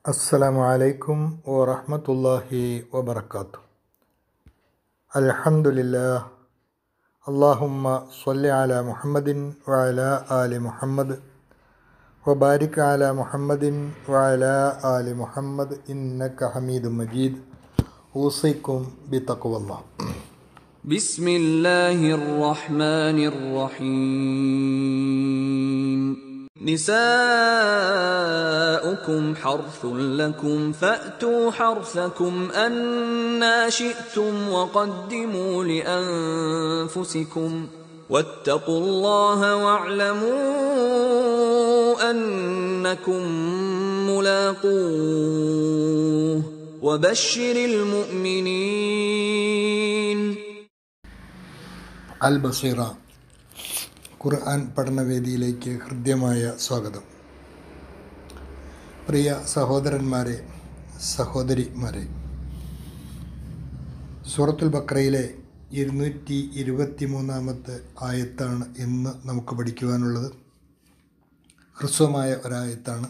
السلام عليكم ورحمة الله وبركاته الحمد لله اللهم صل على محمد وعلى آل محمد وبارك على محمد وعلى آل محمد إنك حميد مجيد أوصيكم بتقوى الله بسم الله الرحمن الرحيم نساؤكم حرث لكم فأتوا حرثكم أنا شئتم وقدموا لأنفسكم واتقوا الله واعلموا أنكم ملاقوه وبشر المؤمنين അൽ ബസീറ ഖുർആൻ പഠനവേദിയിലേക്ക് ഹൃദ്യമായ സ്വാഗതം പ്രിയ സഹോദരന്മാരെ സഹോദരിമാരെ സൂറത്തുൽ ബക്രയിലെ ഇരുന്നൂറ്റി ഇരുപത്തി മൂന്നാമത്തെ ആയത്താണ് ഇന്ന് നമുക്ക് പഠിക്കുവാനുള്ളത് ഹ്രസ്വമായ ഒരായത്താണ്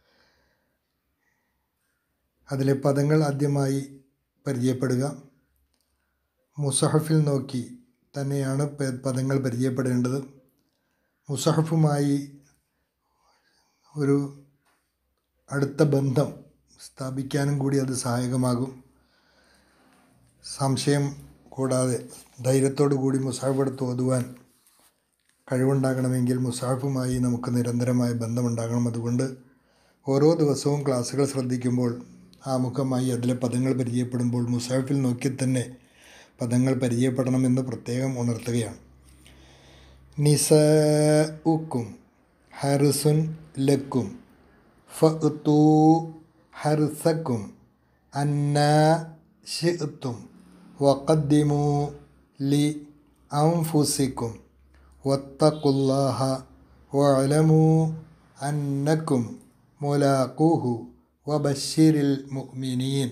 അതിലെ പദങ്ങൾ ആദ്യമായി പരിചയപ്പെടുക മുസഹഫിൽ നോക്കി തന്നെയാണ് പ- പദങ്ങൾ പരിചയപ്പെടേണ്ടത് മുസഹഫുമായി ഒരു അടുത്ത ബന്ധം സ്ഥാപിക്കാനും കൂടി അത് സഹായകമാകും സംശയം കൂടാതെ ധൈര്യത്തോടു കൂടി മുസാഫ് എടുത്ത് ഓതുവാൻ കഴിവുണ്ടാകണമെങ്കിൽ മുസാഫുമായി നമുക്ക് നിരന്തരമായ ബന്ധമുണ്ടാകണം അതുകൊണ്ട് ഓരോ ദിവസവും ക്ലാസ്സുകൾ ശ്രദ്ധിക്കുമ്പോൾ ആമുഖമായി അതിലെ പദങ്ങൾ പരിചയപ്പെടുമ്പോൾ മുസാഫിൽ നോക്കി തന്നെ പദങ്ങൾ പരിചയപ്പെടണമെന്ന് പ്രത്യേകം ഉണർത്തുകയാണ് നിസ ഉക്കും ഹർസുൻ ലക്കും ഫഅ്തു ഹർസക്കും അന്ന ഷിഅ്തും വഖദ്ദിമു ലി അൻഫുസിക്കും വത്തഖുല്ലാഹ വഅലമു അന്നക്കും മുലാഖൂഹു വബശ്ശിരിൽ മുഅ്മിനീൻ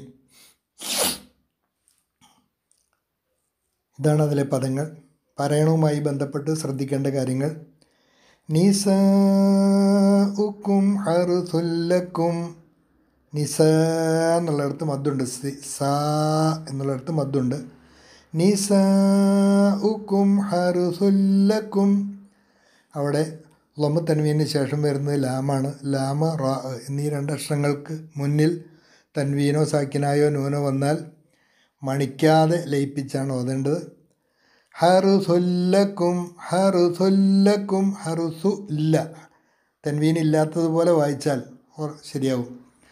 ഇതാണ് അതിലെ പദങ്ങൾ പാരായണവുമായി ബന്ധപ്പെട്ട് ശ്രദ്ധിക്കേണ്ട കാര്യങ്ങൾ നിസ ഉക്കും ഹറുസുല്ലക്കും നിസ എന്നുള്ളിടത്ത് മദ്ദുണ്ട് സി- സാ എന്നുള്ളിടത്ത് മദ്ദുണ്ട് നിസ ഉക്കും ഹറുസുല്ലക്കും അവിടെ ലൊമ തൻവീന് ശേഷം വരുന്നത് ലാമാണ് ലാമ റാ എന്നീ രണ്ട് അക്ഷരങ്ങൾക്ക് മുന്നിൽ തൻവീനോ സാക്കിനായോ നൂനോ വന്നാൽ മണിക്കാതെ ലയിപ്പിച്ചാണ് ഓതേണ്ടത് ഹറുസുല്ലക്കും ഹറുസുല്ലക്കും ഹറുസു ഇല്ല തൻവീൻ ഇല്ലാത്തതുപോലെ വായിച്ചാൽ ഓർ- ശരിയാവും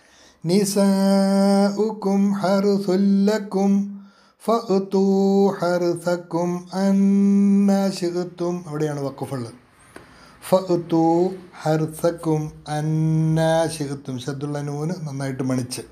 നിസാഉക്കും ഹറുസുല്ലക്കും ഫഅ്തു ഹർസക്കും അന്നാശിഖത്തും അവിടെയാണ് വക്കുഫുള്ളത് ഫഅ്തു ഹർസക്കും അന്നാശിഖത്തും ശബ്ദുള്ള നൂന് നന്നായിട്ട് മണിച്ച്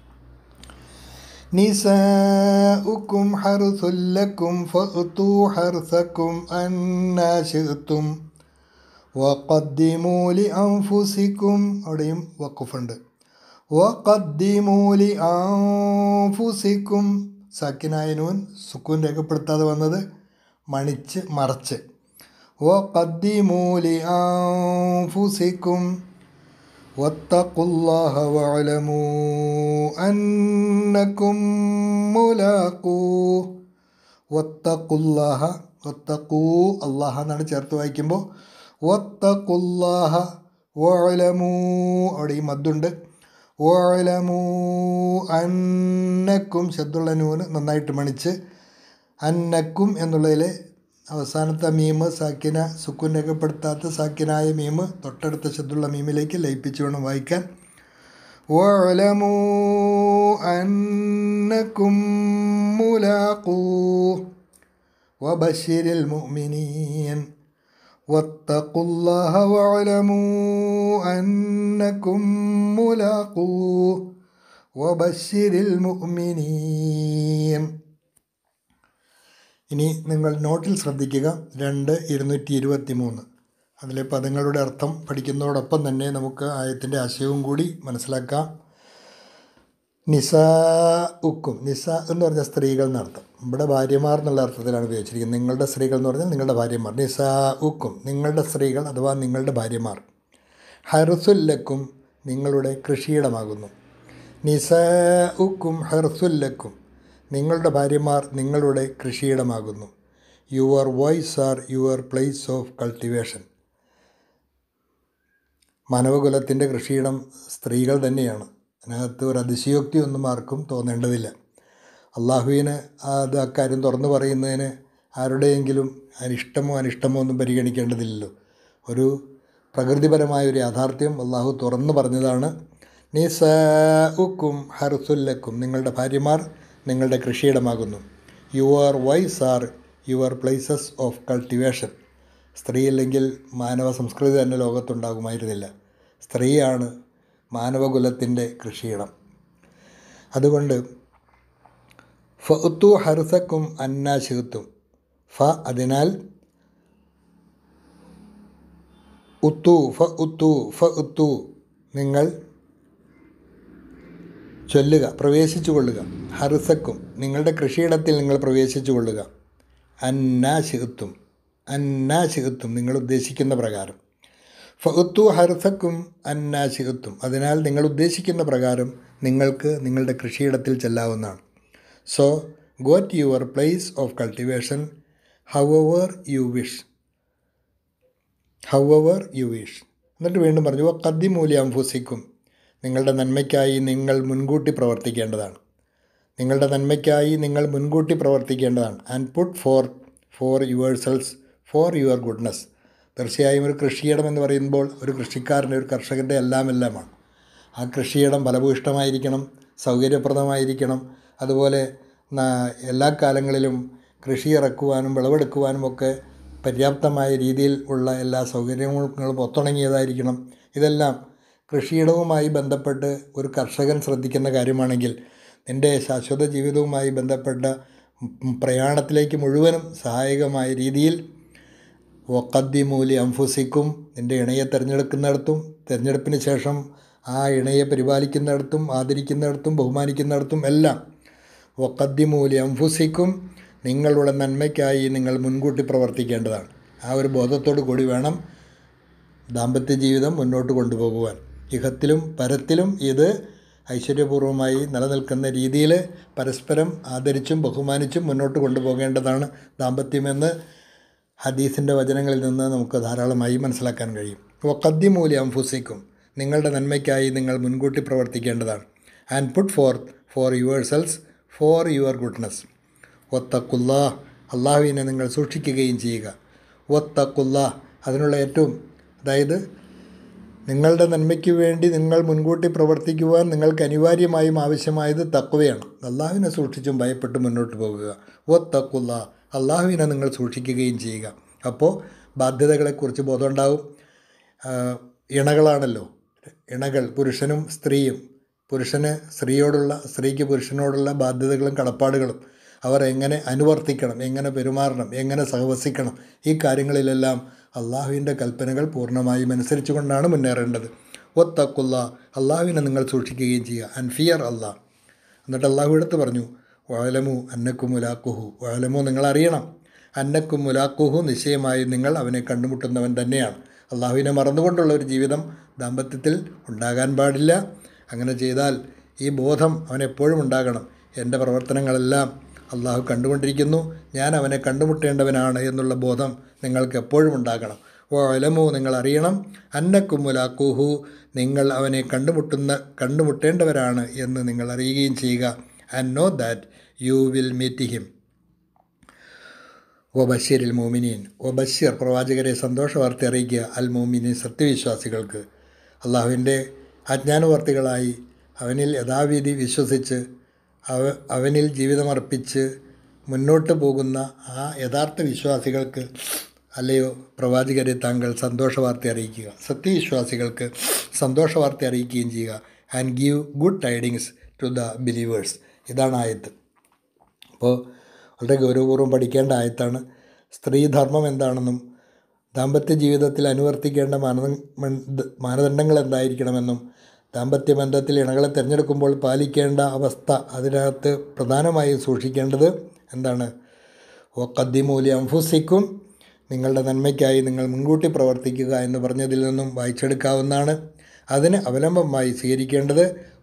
നിസാഉക്കും ഹർസുല്ലക്കും ഫഅ്തു ഹർസക്കും അന്നാ ശിഅ്തും വഖദ്ദിമൂ ലി അൻഫുസിക്കും അവിടെയും വഖഫുണ്ട് വഖദ്ദിമൂ ലി അൻഫുസിക്കും സാക്കിനായ നൂൻ സുക്കൂൻ രേഖപ്പെടുത്താതെ വന്നത് മണിച്ച് മറച്ച് വഖദ്ദിമൂ ലി അൻഫുസിക്കും واتقوا الله واعلموا أنكم ملاقوه واتقوا الله واتقوا الله എന്നാണ് ചേർത്ത് വായിക്കുമ്പോൾ വത്തക്കുല്ലാഹ വഅലമൂ അവിടെ ഈ മദ്ദുണ്ട് വഅലമൂ അന്നക്കും ശബ്ദുള്ള നൂന് നന്നായിട്ട് മണിച്ച് അന്നക്കും എന്നുള്ളതിലെ അവസാനത്തെ മീമ് സാക്കിന സുക്കുൻ രേഖപ്പെടുത്താത്ത സാക്കിനായ മീമ് തൊട്ടടുത്ത ശബ്ദുള്ള മീമിലേക്ക് ലയിപ്പിച്ചു വേണം വായിക്കാൻ وَاعْلَمُوا أَنَّكُمْ مُلَاقُوهُ وَبَشِّرِ الْمُؤْمِنِينَ واتقوا الله واعلموا أنكم ملاقوه وبشر المؤمنين ഇനി നിങ്ങൾ നോട്ടിൽ ശ്രദ്ധിക്കുക രണ്ട് ഇരുന്നൂറ്റി ഇരുപത്തി മൂന്ന് അതിലെ പദങ്ങളുടെ അർത്ഥം പഠിക്കുന്നതോടൊപ്പം തന്നെ നമുക്ക് ആയത്തിൻ്റെ ആശയവും കൂടി മനസ്സിലാക്കാം നിസ ഉക്കും നിസ എന്ന് പറഞ്ഞ സ്ത്രീകൾ എന്നർത്ഥം ഇവിടെ ഭാര്യമാർ എന്നുള്ള അർത്ഥത്തിലാണ് ഉപയോഗിച്ചിരിക്കുന്നത് നിങ്ങളുടെ സ്ത്രീകൾ എന്ന് പറഞ്ഞാൽ നിങ്ങളുടെ ഭാര്യമാർ നിസ ഉക്കും നിങ്ങളുടെ സ്ത്രീകൾ അഥവാ നിങ്ങളുടെ ഭാര്യമാർ ഹർസുല്ലക്കും നിങ്ങളുടെ കൃഷിയിടമാകുന്നു നിസാഉക്കും ഹെർസുല്ലക്കും നിങ്ങളുടെ ഭാര്യമാർ നിങ്ങളുടെ കൃഷിയിടമാകുന്നു your voice are your place of cultivation മാനവകുലത്തിൻ്റെ കൃഷിയിടം സ്ത്രീകൾ തന്നെയാണ് അതിനകത്ത് ഒരു അതിശയോക്തി ഒന്നും ആർക്കും തോന്നേണ്ടതില്ല അള്ളാഹുവിന് അത് അക്കാര്യം തുറന്നു പറയുന്നതിന് ആരുടെയെങ്കിലും അനിഷ്ടമോ അനിഷ്ടമോ ഒന്നും പരിഗണിക്കേണ്ടതില്ലല്ലോ ഒരു പ്രകൃതിപരമായ ഒരു യാഥാർത്ഥ്യം അള്ളാഹു തുറന്നു പറഞ്ഞതാണ് നിസുക്കും ഹർസുല്ലക്കും നിങ്ങളുടെ ഭാര്യമാർ നിങ്ങളുടെ കൃഷിയിടമാകുന്നു your wives are your places of cultivation സ്ത്രീയില്ലെങ്കിൽ മാനവ സംസ്കൃതി തന്നെ ലോകത്തുണ്ടാകുമായിരുന്നില്ല സ്ത്രീയാണ് മാനവകുലത്തിൻ്റെ കൃഷിയിടം അതുകൊണ്ട് ഫ ഉത്തു ഹർസക്കും അന്നാശികത്തും ഫ അതിനാൽ ഉത്തു ഫ ഉത്തു ഫ ഉത്തു നിങ്ങൾ ചൊല്ലുക പ്രവേശിച്ചു കൊള്ളുക ഹർസക്കും നിങ്ങളുടെ കൃഷിയിടത്തിൽ നിങ്ങൾ പ്രവേശിച്ചു കൊള്ളുക അന്നാശികത്തും അന്നാശികത്തും നിങ്ങൾ ഉദ്ദേശിക്കുന്ന പ്രകാരം ഫഹത്തു ഹർസക്കും അന്നാശികത്തും അതിനാൽ നിങ്ങൾ ഉദ്ദേശിക്കുന്ന പ്രകാരം നിങ്ങൾക്ക് നിങ്ങളുടെ കൃഷിയിടത്തിൽ ചെല്ലാവുന്നതാണ് so go to your place of cultivation however you wish however you wish എന്നിട്ട് വീണ്ടും പറഞ്ഞു കദ്ദി മൂല്യാംഫൂസിക്കും നിങ്ങളുടെ നന്മയ്ക്കായി നിങ്ങൾ മുൻകൂട്ടി പ്രവർത്തിക്കേണ്ടതാണ് നിങ്ങളുടെ നന്മയ്ക്കായി നിങ്ങൾ മുൻകൂട്ടി പ്രവർത്തിക്കേണ്ടതാണ് and put for for your selves for your goodness തീർച്ചയായും ഒരു കൃഷിയിടം എന്ന് പറയുമ്പോൾ ഒരു കൃഷിക്കാരൻ്റെ ഒരു കർഷകൻ്റെ എല്ലാം എല്ലാമാണ് ആ കൃഷിയിടം ഫലഭൂയിഷ്ടമായിരിക്കണം സൗകര്യപ്രദമായിരിക്കണം അതുപോലെ എല്ലാ കാലങ്ങളിലും കൃഷി ഇറക്കുവാനും വിളവെടുക്കുവാനും ഒക്കെ പര്യാപ്തമായ രീതിയിൽ ഉള്ള എല്ലാ സൗകര്യങ്ങളും ഒത്തിണങ്ങിയതായിരിക്കണം ഇതെല്ലാം കൃഷിയിടവുമായി ബന്ധപ്പെട്ട് ഒരു കർഷകൻ ശ്രദ്ധിക്കുന്ന കാര്യമാണെങ്കിൽ എൻ്റെ ശാശ്വത ജീവിതവുമായി ബന്ധപ്പെട്ട പ്രയാണത്തിലേക്ക് മുഴുവനും സഹായകമായ രീതിയിൽ ഒക്കദ്ദിമൂലി അംഫുസിക്കും നിൻ്റെ ഇണയെ തിരഞ്ഞെടുക്കുന്നിടത്തും തിരഞ്ഞെടുപ്പിന് ശേഷം ആ ഇണയെ പരിപാലിക്കുന്നിടത്തും ആദരിക്കുന്നിടത്തും ബഹുമാനിക്കുന്നിടത്തും എല്ലാം ഒക്കദ്ദിമൂലി അംഫുസിക്കും നിങ്ങളുടെ നന്മയ്ക്കായി നിങ്ങൾ മുൻകൂട്ടി പ്രവർത്തിക്കേണ്ടതാണ് ആ ഒരു ബോധത്തോടു കൂടി വേണം ദാമ്പത്യ ജീവിതം മുന്നോട്ട് കൊണ്ടുപോകുവാൻ ഇഹത്തിലും പരത്തിലും ഇത് ഐശ്വര്യപൂർവ്വമായി നിലനിൽക്കുന്ന രീതിയിൽ പരസ്പരം ആദരിച്ചും ബഹുമാനിച്ചും മുന്നോട്ട് കൊണ്ടുപോകേണ്ടതാണ് ദാമ്പത്യമെന്ന് ഹദീസിൻ്റെ വചനങ്ങളിൽ നിന്ന് നമുക്ക് ധാരാളമായി മനസ്സിലാക്കാൻ കഴിയും വക്കദ്ദി മൂല്യം അംഫുസിക്കും നിങ്ങളുടെ നന്മയ്ക്കായി നിങ്ങൾ മുൻകൂട്ടി പ്രവർത്തിക്കേണ്ടതാണ് and put forth for your selves for your goodness ഒത്തക്കുല്ലാ അള്ളാഹുവിനെ നിങ്ങൾ സൂക്ഷിക്കുകയും ചെയ്യുക ഒത്തക്കുല്ലാ അതിനുള്ള ഏറ്റവും അതായത് നിങ്ങളുടെ നന്മയ്ക്ക് വേണ്ടി നിങ്ങൾ മുൻകൂട്ടി പ്രവർത്തിക്കുവാൻ നിങ്ങൾക്ക് അനിവാര്യമായും ആവശ്യമായത് തക്കുവയാണ് അള്ളാഹുവിനെ സൂക്ഷിച്ചും ഭയപ്പെട്ട് മുന്നോട്ട് പോകുക ഓ തക്കുള്ള അള്ളാഹുവിനെ നിങ്ങൾ സൂക്ഷിക്കുകയും ചെയ്യുക അപ്പോൾ ബാധ്യതകളെക്കുറിച്ച് ബോധമുണ്ടാവും ഇണകളാണല്ലോ ഇണകൾ പുരുഷനും സ്ത്രീയും പുരുഷന് സ്ത്രീയോടുള്ള സ്ത്രീക്ക് പുരുഷനോടുള്ള ബാധ്യതകളും കടപ്പാടുകളും അവർ എങ്ങനെ അനുവർത്തിക്കണം എങ്ങനെ പെരുമാറണം എങ്ങനെ സഹവസിക്കണം ഈ കാര്യങ്ങളിലെല്ലാം അള്ളാഹുവിൻ്റെ കൽപ്പനകൾ പൂർണ്ണമായും അനുസരിച്ചുകൊണ്ടാണ് മുന്നേറേണ്ടത് ഒത്തക്കുള്ള അള്ളാഹുവിനെ നിങ്ങൾ സൂക്ഷിക്കുകയും ചെയ്യുക ആൻഡ് ഫിയർ അള്ളാഹ് എന്നിട്ട് അള്ളാഹു എടുത്ത് പറഞ്ഞു വാലമു അന്നക്കും മുലാക്കുഹു വാലമു നിങ്ങൾ അറിയണം അന്നക്കും മുലാക്കുഹു നിശ്ചയമായും നിങ്ങൾ അവനെ കണ്ടുമുട്ടുന്നവൻ തന്നെയാണ് അള്ളാഹുവിനെ മറന്നുകൊണ്ടുള്ള ഒരു ജീവിതം ദാമ്പത്യത്തിൽ ഉണ്ടാകാൻ പാടില്ല അങ്ങനെ ചെയ്താൽ ഈ ബോധം അവനെപ്പോഴും ഉണ്ടാകണം എൻ്റെ പ്രവർത്തനങ്ങളെല്ലാം അള്ളാഹു കണ്ടുകൊണ്ടിരിക്കുന്നു ഞാൻ അവനെ കണ്ടുമുട്ടേണ്ടവനാണ് എന്നുള്ള ബോധം നിങ്ങൾക്ക് എപ്പോഴും ഉണ്ടാകണം ഓ അലമു നിങ്ങൾ അറിയണം അന്നക്കുമുലാക്കുഹു നിങ്ങൾ അവനെ കണ്ടുമുട്ടുന്ന കണ്ടുമുട്ടേണ്ടവരാണ് എന്ന് നിങ്ങൾ അറിയുകയും ചെയ്യുക and know that you will meet him ഓ ബഷീറിൽ മോമിനീൻ ഓ ബഷീർ പ്രവാചകരെ സന്തോഷ വാർത്ത അറിയിക്കുക അൽ മോമിനീൻ സത്യവിശ്വാസികൾക്ക് അള്ളാഹുവിൻ്റെ അജ്ഞാനവർത്തികളായി അവനിൽ യഥാവിധി വിശ്വസിച്ച് അവ അവനിൽ ജീവിതമർപ്പിച്ച് മുന്നോട്ട് പോകുന്ന ആ യഥാർത്ഥ വിശ്വാസികൾക്ക് അല്ലയോ പ്രവാചകരെ താങ്കൾ സന്തോഷവാർത്ത അറിയിക്കുക സത്യവിശ്വാസികൾക്ക് സന്തോഷവാർത്ത അറിയിക്കുകയും ചെയ്യുക and give good tidings to the believers ഇതാണ് ആയത്ത് അപ്പോൾ വളരെ ഗൗരവപൂർവ്വം പഠിക്കേണ്ട ആയത്താണ് സ്ത്രീധർമ്മം എന്താണെന്നും ദാമ്പത്യ ജീവിതത്തിൽ അനുവർത്തിക്കേണ്ട മാനദ മാനദണ്ഡങ്ങൾ എന്തായിരിക്കണമെന്നും ദാമ്പത്യ ബന്ധത്തിൽ ഇണകളെ തിരഞ്ഞെടുക്കുമ്പോൾ പാലിക്കേണ്ട അവസ്ഥ അതിനകത്ത് പ്രധാനമായും സൂക്ഷിക്കേണ്ടത് എന്താണ് ഓ കദ്ദിമൂലി അംഫുസിക്കും നിങ്ങളുടെ നന്മയ്ക്കായി നിങ്ങൾ മുൻകൂട്ടി പ്രവർത്തിക്കുക എന്ന് പറഞ്ഞതിൽ നിന്നും വായിച്ചെടുക്കാവുന്നതാണ് അതിന് അവലംബമായി സ്വീകരിക്കേണ്ടത്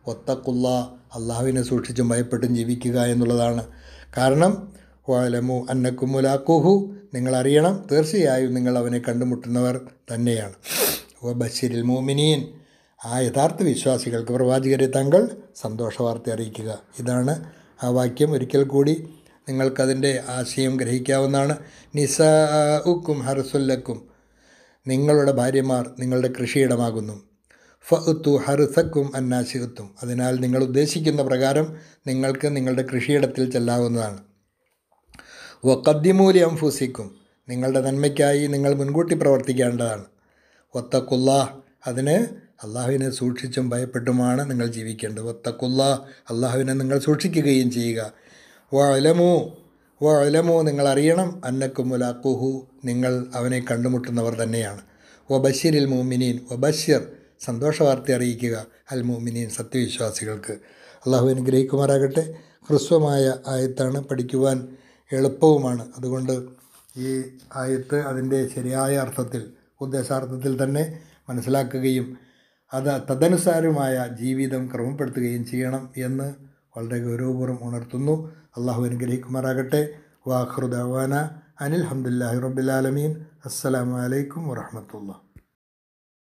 ഒത്തക്കുള്ള അള്ളാഹുവിനെ സൂക്ഷിച്ചും ഭയപ്പെട്ടും ജീവിക്കുക എന്നുള്ളതാണ് കാരണം വാലമു അന്നക്കും മുലാക്കുഹു നിങ്ങളറിയണം തീർച്ചയായും നിങ്ങൾ അവനെ കണ്ടുമുട്ടുന്നവർ തന്നെയാണ് ഓ ബഷീരിൽ മോമിനീൻ ആ യഥാർത്ഥ വിശ്വാസികൾക്ക് പ്രവാചകരെ താങ്കൾ സന്തോഷവാർത്ത അറിയിക്കുക ഇതാണ് ആ വാക്യം ഒരിക്കൽ കൂടി നിങ്ങൾക്കതിൻ്റെ ആശയം ഗ്രഹിക്കാവുന്നതാണ് നിസ ഉക്കും ഹർസുല്ലക്കും നിങ്ങളുടെ ഭാര്യമാർ നിങ്ങളുടെ കൃഷിയിടമാകുന്നു ഫഅത്തു ഹർസക്കും അന്നാശികത്തും അതിനാൽ നിങ്ങൾ ഉദ്ദേശിക്കുന്ന പ്രകാരം നിങ്ങൾക്ക് നിങ്ങളുടെ കൃഷിയിടത്തിൽ ചെല്ലാവുന്നതാണ് വക്കദ്ദിമൂലി അംഫൂസിക്കും നിങ്ങളുടെ നന്മയ്ക്കായി നിങ്ങൾ മുൻകൂട്ടി പ്രവർത്തിക്കേണ്ടതാണ് ഒത്തക്കുള്ള അതിന് അള്ളാഹുവിനെ സൂക്ഷിച്ചും ഭയപ്പെട്ടുമാണ് നിങ്ങൾ ജീവിക്കേണ്ടത് ഒത്തക്കുള്ള അള്ളാഹുവിനെ നിങ്ങൾ സൂക്ഷിക്കുകയും ചെയ്യുക വലമു വലമു നിങ്ങൾ അറിയണം അന്നക്കും മുലാക്കുഹു നിങ്ങൾ അവനെ കണ്ടുമുട്ടുന്നവർ തന്നെയാണ് വ ബഷീരിൽ മോമിനീൻ വ ബഷീർ സന്തോഷവാർത്ത അറിയിക്കുക അൽ മോമിനീൻ സത്യവിശ്വാസികൾക്ക് അള്ളാഹു അനുഗ്രഹിക്കുമാറാകട്ടെ ഹ്രസ്വമായ ആയത്താണ് പഠിക്കുവാൻ എളുപ്പവുമാണ് അതുകൊണ്ട് ഈ ആയത്ത് അതിൻ്റെ ശരിയായ അർത്ഥത്തിൽ ഉദ്ദേശാർത്ഥത്തിൽ തന്നെ മനസ്സിലാക്കുകയും അത് തദനുസാരമായ ജീവിതം ക്രമപ്പെടുത്തുകയും ചെയ്യണം എന്ന് വളരെ ഗൗരവപൂർവ്വം ഉണർത്തുന്നു അള്ളാഹു അനുഗ്രഹിക്കുമാറാകട്ടെ വാഹൃദാന അനിൽ ഹംദുല്ലാഹി റബ്ബിലാലമീൻ അസ്സലാമു അലൈക്കും വറഹമത്തുള്ള